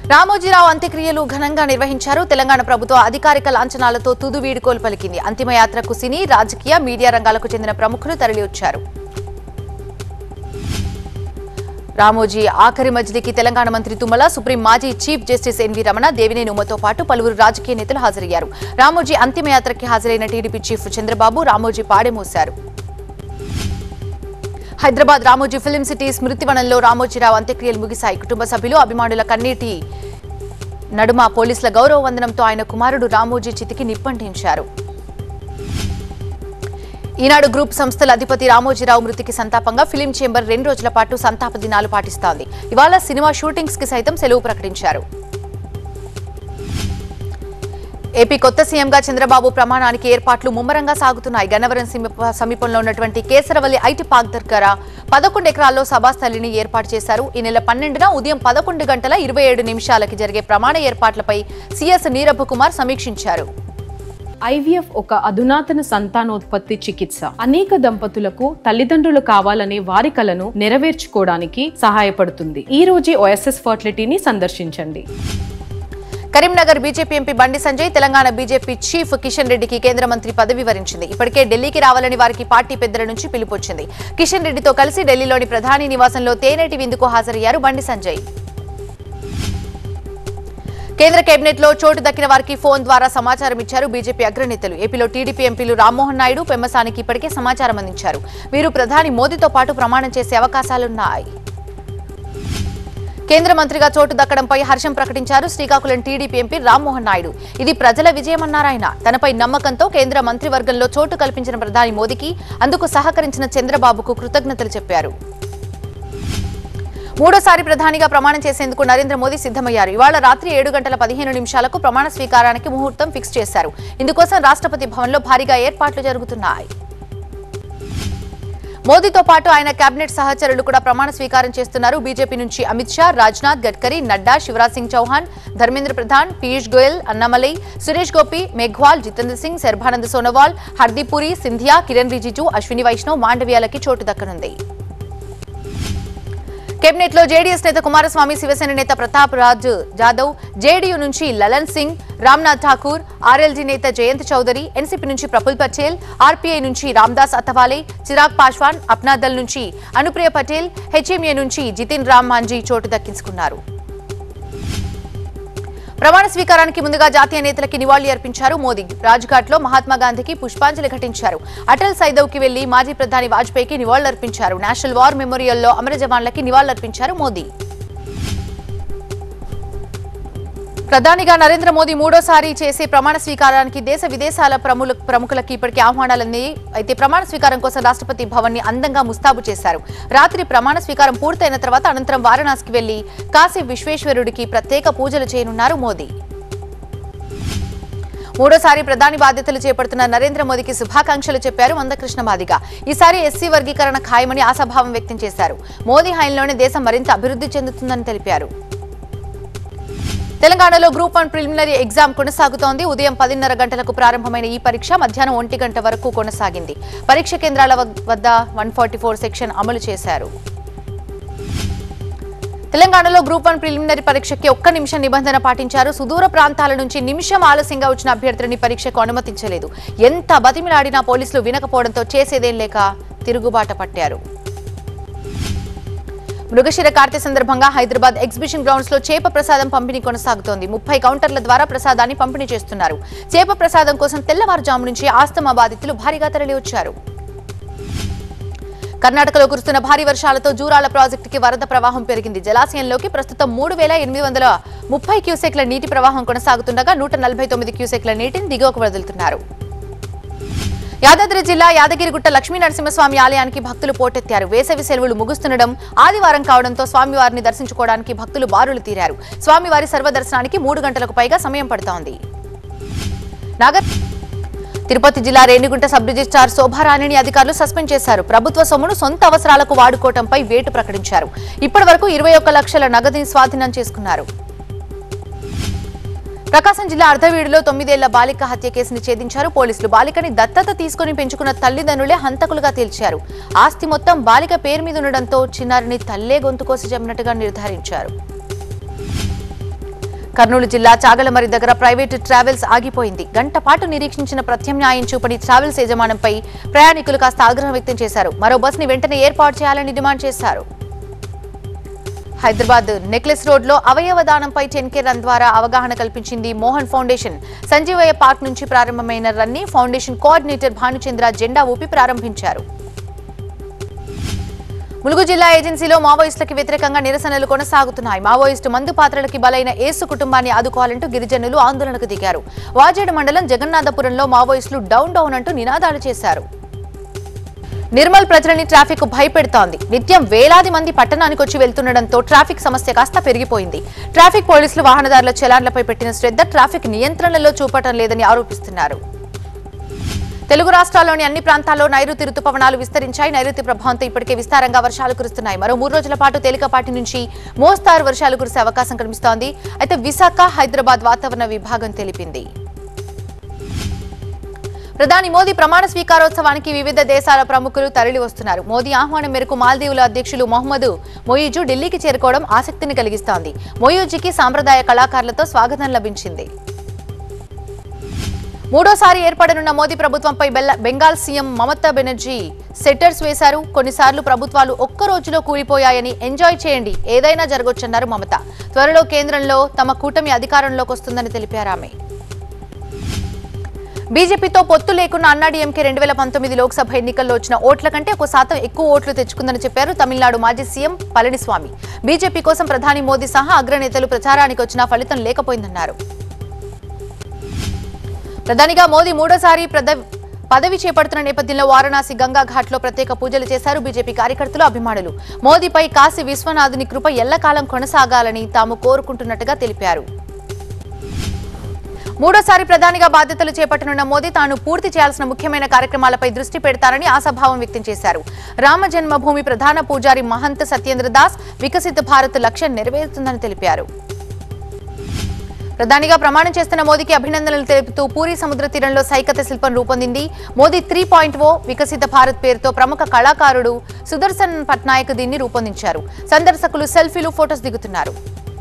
రామోజీరావు అంత్యక్రియలు ఘనంగా నిర్వహించారు తెలంగాణ ప్రభుత్వ అధికారిక లాంఛనాలతో తుదు వీడుకోలు పలికింది అంతిమయాత్రకు సినీ రాజకీయ మీడియా రంగాలకు చెందిన ప్రముఖులు తరలివచ్చారు రామోజీ ఆఖరి మజిలీకి తెలంగాణ మంత్రి తుమ్మల సుప్రీం మాజీ chief justice NV Ramana Devineni ఉమ్మతో పాటు పలువురు రాజకీయ నేతలు హాజరయ్యారు రామోజీ అంతిమయాత్రకి హాజరైన టీడీపీ చీఫ్ చంద్రబాబు రామోజీ పాడెమోశారు హైదరాబాద్ రామోజీ ఫిలిం సిటీ స్మృతివనంలో రామోజీరావు అంత్యక్రియలు ముగిశాయి కుటుంబ సభ్యులు అభిమానుల కన్నీటి నడుమ పోలీసుల గౌరవ వందనంతో ఆయన కుమారుడు రామోజీ చితికి నిప్పంటించారు ఈనాడు గ్రూప్ సంస్థల అధిపతి రామోజీరావు మృతికి సంతాపంగా ఫిలిం చేంబర్ రెండు రోజుల పాటు సంతాప దినాలు పాటిస్తోంది ఇవాళ సినిమా షూటింగ్స్ కి సైతం సెలవు ప్రకటించారు ఏపీ కొత్త సీఎంగా చంద్రబాబు ప్రమాణానికి ఏర్పాట్లు ముమ్మరంగా సాగుతున్నాయి గన్నవరం సమీప- సమీపంలో ఉన్నటువంటి కేసరవల్లి ఐటీ పార్క్ దగ్గర పదకొండు ఎకరాల్లో సభాస్థలిని ఏర్పాటు చేశారు ఈ నెల పన్నెండున ఉదయం పదకొండు గంటల ఇరవై ఏడు నిమిషాలకి జరిగే ప్రమాణ ఏర్పాట్లపై సీఎస్ నీరబ్ కుమార్ సమీక్షించారు ఐవీఎఫ్ ఒక అధునాతన సంతానోత్పత్తి చికిత్స అనేక దంపతులకు తల్లిదండ్రులు కావాలనే వారి కలను నెరవేర్చుకోవడానికి సహాయపడుతుంది ఈ రోజే ఓఎస్ఎస్ ఫర్టిలిటీని సందర్శించండి Karimnagar BJP MP Bandi Sanjay Telangana BJP chief Kishan రెడ్డికి కేంద్ర మంత్రి పదవి వరించింది ఇప్పటికే ఢిల్లీకి రావాలని వారికి పార్టీ పెద్దల నుంచి పిలుపొచ్చింది కిషన్ రెడ్డితో కలిసి ఢిల్లీలోని ప్రధాని నివాసంలో తేనేటి విందుకు హాజరయ్యారు బండి సంజయ్ కేంద్ర కేబినెట్ లో చోటు దక్కిన వారికి ఫోన్ ద్వారా సమాచారం ఇచ్చారు బీజేపీ అగ్రనేతలు ఏపీలో టీడీపీ ఎంపీలు రామ్మోహన్ నాయుడు పెమ్మసానికి ఇప్పటికే సమాచారం అందించారు వీరు ప్రధాని మోదీతో పాటు ప్రమాణం చేసే అవకాశాలున్నాయి కేంద్ర మంత్రిగా చోటు దక్కడంపై హర్షం ప్రకటించారు శ్రీకాకుళం టీడీపీ ఎంపీ రామ్మోహన్ నాయుడు ఇది ప్రజల విజయమన్నారాయన తనపై నమ్మకంతో కేంద్ర మంత్రివర్గంలో చోటు కల్పించిన ప్రధాని మోదీకి అందుకు సహకరించిన చంద్రబాబుకు కృతజ్ఞతలు చెప్పారు మూడోసారి ప్రధానిగా ప్రమాణం చేసేందుకు నరేంద్ర మోదీ సిద్ధమయ్యారు ఇవాళ రాత్రి ఏడు గంటల పదిహేను నిమిషాలకు ప్రమాణ స్వీకారానికి ముహూర్తం ఫిక్స్ చేశారు ఇందుకోసం రాష్ట్రపతి భవన్లో భారీగా ఏర్పాట్లు జరుగుతున్నాయి మోదీతో పాటు ఆయన కేబినెట్ సహచరులు కూడా ప్రమాణ స్వీకారం చేస్తున్నారు బీజేపీ నుంచి అమిత్ షా రాజ్నాథ్ గడ్కరీ నడ్డా శివరాజ్ సింగ్ చౌహాన్ ధర్మేంద్ర ప్రధాన్ పీయూష్ గోయల్ అన్నామలై సురేష్ గోపి మేఘ్వాల్ జితేంద్ర సింగ్ శర్భానంద్ సోనోవాల్ హర్దీప్ పురి సింధియా కిరణ్ రిజిజు అశ్విని వైష్ణవ్ మాండవ్యాలకి చోటు దక్కనుంది కేబినెట్ లో జేడీఎస్ నేత కుమారస్వామి శివసేన నేత ప్రతాప్ రాజ్ జాదవ్ జేడీయూ నుంచి లలన్ సింగ్ రామ్నాథ్ ఠాకూర్ ఆర్ఎల్జీ నేత జయంత్ చౌదరి ఎన్సీపీ నుంచి ప్రఫుల్ పటేల్ ఆర్పీఐ నుంచి రామ్దాస్ అతవాలే చిరాగ్ పాశ్వాన్ అప్నాదల్ నుంచి అనుప్రియ పటేల్ హెచ్ఎంఏ నుంచి జితిన్ రామ్ మాంజీ చోటు దక్కించుకున్నారు ప్రమాణ స్వీకారానికి ముందుగా జాతీయ నేతలకి నివాళి అర్పించారు మోదీ రాజ్ఘాట్లో మహాత్మా గాంధీకి పుష్పాంజలి ఘటించారు అటల్ సైదవ్ కి వెళ్లి మాజీ ప్రధాని వాజ్పేయికి నివాళులర్పించారు నేషనల్ వార్ మెమోరియల్లో అమర జవాన్లకి నివాళులర్పించారు మోదీ ప్రధానిగా నరేంద్ర మోదీ మూడోసారి చేసే ప్రమాణ స్వీకారానికి దేశ విదేశాల ప్రముల ప్రముఖులకి ఇప్పటికే ఆహ్వానాలంది అయితే ప్రమాణ స్వీకారం కోసం రాష్ట్రపతి భవన్ ని అందంగా ముస్తాబు చేశారు రాత్రి ప్రమాణ స్వీకారం పూర్తయిన తర్వాత అనంతరం వారణాసికి వెళ్లి కాశీ విశ్వేశ్వరుడికి ప్రత్యేక పూజలు చేయనున్నారు మోదీ మూడోసారి ప్రధాని బాధ్యతలు చేపడుతున్న నరేంద్ర మోదీకి శుభాకాంక్షలు చెప్పారు మందకృష్ణ మాదిగ ఈసారి ఎస్సీ వర్గీకరణ ఖాయమని ఆశాభావం వ్యక్తం చేశారు మోదీ హయాంలోనే దేశం మరింత అభివృద్ధి చెందుతుందని తెలిపారు తెలంగాణలో గ్రూప్ వన్ ప్రిలిమినరీ ఎగ్జామ్ కొనసాగుతోంది ఉదయం పదిన్నర గంటలకు ప్రారంభమైన ఈ పరీక్ష మధ్యాహ్నం ఒంటి గంట వరకు కొనసాగింది పరీక్ష కేంద్రాల వద్- వద్ద వన్ ఫార్టీ ఫోర్ సెక్షన్ అమలు చేశారు తెలంగాణలో గ్రూప్ వన్ ప్రిలిమినరీ పరీక్షకి ఒక్క నిమిషం నిబంధన పాటించారు సుదూర ప్రాంతాల నుంచి నిమిషం ఆలస్యంగా వచ్చిన అభ్యర్థులని పరీక్షకు అనుమతించలేదు ఎంత బతిమిలాడినా పోలీసులు వినకపోవడంతో చేసేదేం లేక తిరుగుబాట పట్టారు మృగశిర కార్తె సందర్భంగా హైదరాబాద్ ఎగ్జిబిషన్ గ్రౌండ్స్ లో చేప ప్రసాదం పంపిణీ కొనసాగుతోంది ముప్పై కౌంటర్ల ద్వారా ప్రసాదాన్ని పంపిణీ చేస్తున్నారు చేప ప్రసాదం కోసం తెల్లవారుజాము నుంచి ఆస్తమా బాధితులు భారీగా తరలి వచ్చారు కర్ణాటకలో కురుస్తున్న భారీ వర్షాలతో జూరాల ప్రాజెక్టుకి వరద ప్రవాహం పెరిగింది జలాశయంలోకి ప్రస్తుతం మూడు వేల ఎనిమిది వందల ముప్పై క్యూసెక్ల నీటి ప్రవాహం కొనసాగుతుండగా నూట నలభై తొమ్మిది క్యూసెక్ల నీటిని దిగువకు వదులుతున్నారు యాదాద్రి జిల్లా యాదగిరిగుట్ట లక్ష్మీ నరసింహస్వామి ఆలయానికి భక్తులు పోటెత్తారు వేసవి సెలవులు ముగుస్తుండడం ఆదివారం కావడంతో స్వామివారిని దర్శించుకోవడానికి భక్తులు బారులు తీరారు స్వామివారి సర్వదర్శనానికి మూడు గంటలకు పైగా సమయం పడుతోంది నాగర్ తిరుపతి జిల్లా రేణిగుంట సబ్ రిజిస్ట్రార్ శోభారాణిని అధికారులు సస్పెండ్ చేశారు ప్రభుత్వ సొమ్మును సొంత అవసరాలకు వాడుకోవడంపై వేటు ప్రకటించారు ఇప్పటి వరకు ఇరవై ఒక్క లక్షల నగదుని స్వాధీనం చేసుకున్నారు ప్రకాశం జిల్లా అర్ధవీడులో తొమ్మిదేళ్ల బాలిక హత్య కేసుని ఛేదించారు పోలీసులు బాలికని దత్తత తీసుకుని పెంచుకున్న తల్లిదండ్రులే హంతకులుగా తేల్చారు ఆస్తి మొత్తం బాలిక పేరు మీద ఉండడంతో చిన్నారిని తల్లే గొంతు కోసి జమ్మినట్టుగా నిర్ధారించారు కర్నూలు జిల్లా చాగలమరి దగ్గర ప్రైవేటు ట్రావెల్స్ ఆగిపోయింది గంట పాటు నిరీక్షించిన ప్రత్యామ్నాయం చూపని ట్రావెల్స్ యజమానంపై ప్రయాణికులు కాస్త ఆగ్రహం వ్యక్తం చేశారు మరో బస్సుని వెంటనే ఏర్పాటు చేయాలని డిమాండ్ చేశారు హైదరాబాద్ నెక్లెస్ రోడ్ లో అవయవ దానంపై టెన్ కే రన్ ద్వారా అవగాహన కల్పించింది మోహన్ ఫౌండేషన్ సంజీవయ్య పార్క్ నుంచి ప్రారంభమైన రన్ ని ఫౌండేషన్ కోఆర్డినేటర్ భానుచంద్ర జెండా ఊపి ప్రారంభించారు ములుగు జిల్లా ఏజెన్సీలో మావోయిస్టులకు వ్యతిరేకంగా నిరసనలు కొనసాగుతున్నాయి మావోయిస్టు మందు పాత్రలకి బలైన ఏసు కుటుంబాన్ని ఆదుకోవాలంటూ గిరిజనులు ఆందోళనకు దిగారు వాజేడు మండలం జగన్నాథపురంలో మావోయిస్టులు డౌన్ డౌన్ అంటూ నినాదాలు చేశారు నిర్మల్ ప్రజలని ట్రాఫిక్ భయపెడుతోంది నిత్యం వేలాది మంది పట్టణానికి వచ్చి వెళ్తుండటంతో ట్రాఫిక్ సమస్య కాస్త పెరిగిపోయింది ట్రాఫిక్ పోలీసులు వాహనదారుల చలాన్లపై పెట్టిన శ్రద్ధ ట్రాఫిక్ నియంత్రణలో చూపటం లేదని ఆరోపిస్తున్నారు తెలుగు రాష్ట్రాల్లోని అన్ని ప్రాంతాల్లో నైరుతి రుతుపవనాలు విస్తరించాయి నైరుతి ప్రభావంతో ఇప్పటికే విస్తారంగా వర్షాలు కురుస్తున్నాయి మరో మూడు రోజుల పాటు తేలికపాటి నుంచి మోస్తారు వర్షాలు కురిసే అవకాశం కనిపిస్తోంది అయితే విశాఖ హైదరాబాద్ వాతావరణ విభాగం తెలిపింది ప్రధాని మోదీ ప్రమాణ స్వీకారోత్సవానికి వివిధ దేశాల ప్రముఖులు తరలి వస్తున్నారు మోదీ ఆహ్వానం మేరకు మాల్దీవుల అధ్యక్షులు మొహమ్మద్ మొయిజు ఢిల్లీకి చేరుకోవడం ఆసక్తిని కలిగిస్తోంది మొయిజుకి సాంప్రదాయ కళాకారులతో స్వాగతం లభించింది మూడోసారి ఏర్పడనున్న మోదీ ప్రభుత్వంపై బెల్ల- బెంగాల్ సీఎం మమతా బెనర్జీ సెట్టర్స్ వేశారు కొన్నిసార్లు ప్రభుత్వాలు ఒక్క రోజులో కూలిపోయాయని ఎంజాయ్ చేయండి ఏదైనా జరగొచ్చన్నారు మమత త్వరలో కేంద్రంలో తమ కూటమి అధికారంలోకి వస్తుందని తెలిపారు ఆమె బీజేపీతో పొత్తు లేకున్న అన్నాడీఎంకే రెండు వేల పంతొమ్మిది లోక్సభ ఎన్నికల్లో వచ్చిన ఓట్ల కంటే ఒక శాతం ఎక్కువ ఓట్లు తెచ్చుకుందని చెప్పారు తమిళనాడు మాజీ సీఎం పళనిస్వామి బీజేపీ కోసం ప్రధాని మోదీ సహా అగ్రనేతలు ప్రచారానికి వచ్చినా ఫలితం లేకపోయిందన్నారు ప్రధానిగా మోదీ మూడోసారి ప్రద- పదవి చేపడుతున్న నేపథ్యంలో వారణాసి గంగా ఘాట్లో ప్రత్యేక పూజలు చేశారు బీజేపీ కార్యకర్తలు అభిమానులు మోదీపై కాశీ విశ్వనాథుని కృప ఎల్లకాలం కొనసాగాలని తాము కోరుకుంటున్నట్టుగా తెలిపారు మూడోసారి ప్రధానిగా బాధ్యతలు చేపట్టనున్న మోదీ తాను పూర్తి చేయాల్సిన ముఖ్యమైన కార్యక్రమాలపై దృష్టి పెడతారని ఆశాభావం వ్యక్తం చేశారు రామ జన్మభూమి ప్రధాన పూజారి మహంత్ సత్యేంద్ర దాస్ వికసిత భారత్ లక్ష్యం నెరవేరుతుందని తెలిపారు ప్రధానిగా ప్రమాణం చేస్తున్న మోదీకి అభినందనలు తెలుపుతూ పూరి సముద్ర తీరంలో సైకత శిల్పం రూపొందింది Modi three point O Viksit Bharat పేరుతో ప్రముఖ కళాకారుడు సుదర్శన్ పట్నాయక్ దీన్ని రూపొందించారు సందర్శకులు సెల్ఫీలు ఫోటోస్ దిగుతున్నారు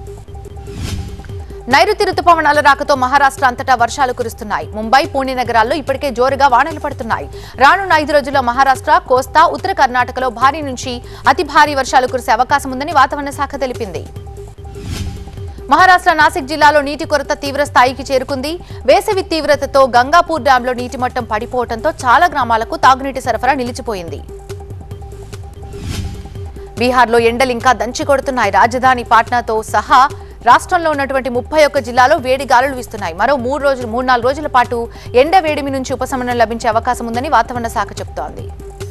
నైరుతి రుతుపవనాల రాకతో మహారాష్ట్ర అంతటా వర్షాలు కురుస్తున్నాయి ముంబై పూణే నగరాల్లో ఇప్పటికే జోరుగా వానలు పడుతున్నాయి రానున్న ఐదు రోజుల్లో మహారాష్ట్ర కోస్తా ఉత్తర కర్ణాటకలో భారీ నుంచి అతి భారీ వర్షాలు కురిసే అవకాశం ఉందని వాతావరణ శాఖ తెలిపింది మహారాష్ట్ర నాసిక్ జిల్లాలో నీటి కొరత తీవ్ర స్థాయికి చేరుకుంది వేసవి తీవ్రతతో గంగాపూర్ డ్యాంలో నీటి మట్టం పడిపోవడంతో చాలా గ్రామాలకు తాగునీటి సరఫరా నిలిచిపోయింది బీహార్లో ఎండలు ఇంకా దంచి కొడుతున్నాయి రాజధాని పాట్నాతో సహా రాష్ట్రంలో ఉన్నటువంటి ముప్పై ఒక్క జిల్లాలో వేడి గాలులు వీస్తున్నాయి మరో మూడు రోజులు మూడు నాలుగు రోజుల పాటు ఎండ వేడిమి నుంచి ఉపశమనం లభించే అవకాశం ఉందని వాతావరణ శాఖ చెబుతోంది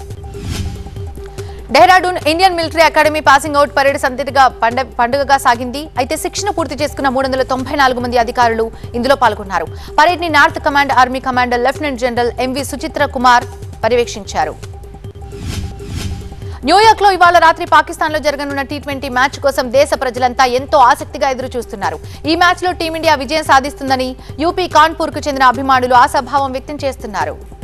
Dehradun Indian military academy passing out parade సందడిగా పండ పండుగగా సాగింది అయితే శిక్షణ పూర్తి చేసుకున్న మూడు వందల తొంభై నాలుగు మంది అధికారులు ఇందులో పాల్గొన్నారు పరేడ్ ని north command army commander lieutenant general MV Suchitra Kumar పర్యవేక్షించారు న్యూయార్క్ లో ఇవాళ రాత్రి పాకిస్తాన్ లో జరగనున్న టీ ట్వంటీ మ్యాచ్ కోసం దేశ ప్రజలంతా ఎంతో ఆసక్తిగా ఎదురు చూస్తున్నారు ఈ మ్యాచ్ లో టీమిండియా విజయం సాధిస్తుందని యూపీ కాన్పూర్ కు చెందిన అభిమానులు ఆశాభావం వ్యక్తం చేస్తున్నారు